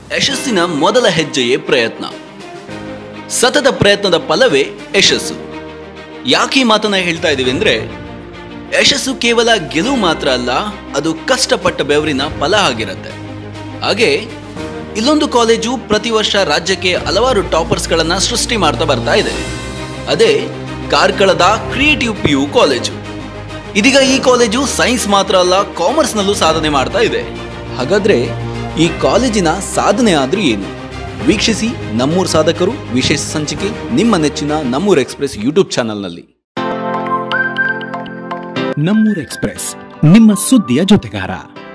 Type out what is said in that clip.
ಯಶಸ್ಸಿನ ಮೊದಲ ಹೆಜ್ಜೆಯೇ ಪ್ರಯತ್ನ ಸತತ ಪ್ರಯತ್ನದ ಫಲವೇ ಯಶಸ್ಸು ಯಾಕೆ ಈ ಮಾತನ್ನ ಹೇಳ್ತಾ ಇದೀವಿ ಅಂದ್ರೆ ಯಶಸ್ಸು ಕೇವಲ ಗೆಲುವು ಮಾತ್ರ ಅಲ್ಲ ಅದು ಕಷ್ಟಪಟ್ಟ ಬೆವರಿನ ಫಲ ಆಗಿರುತ್ತೆ ಹಾಗೆ ಇಲ್ಲೊಂದು ಕಾಲೇಜು ಪ್ರತಿ ವರ್ಷ ರಾಜ್ಯಕ್ಕೆ ಹಲವಾರು ಟಾಪರ್ಸ್ಗಳನ್ನ ಸೃಷ್ಟಿ ಮಾಡ್ತಾ ಬರ್ತಾ ಇದೆ ಅದೇ ಕಾರ್ಕಳದ ಕ್ರಿಯೇಟಿವ್ ಪಿ ಯು ಕಾಲೇಜು ಇದೀಗ ಈ ಕಾಲೇಜು ಸೈನ್ಸ್ ಮಾತ್ರ ಅಲ್ಲ ಕಾಮರ್ಸ್ನಲ್ಲೂ ಸಾಧನೆ ಮಾಡ್ತಾ ಇದೆ ಹಾಗಾದ್ರೆ ಈ ಕಾಲೇಜಿನ ಸಾಧನೆ ಆದ್ರೂ ಏನು ವೀಕ್ಷಿಸಿ ನಮ್ಮೂರ್ ಸಾಧಕರು ವಿಶೇಷ ಸಂಚಿಕೆ ನಿಮ್ಮ ನೆಚ್ಚಿನ ನಮ್ಮೂರ್ ಎಕ್ಸ್ಪ್ರೆಸ್ ಯೂಟ್ಯೂಬ್ ಚಾನೆಲ್ನಲ್ಲಿ ನಮ್ಮೂರ್ ಎಕ್ಸ್ಪ್ರೆಸ್ ನಿಮ್ಮ ಸುದ್ದಿಯ ಜೊತೆಗಾರ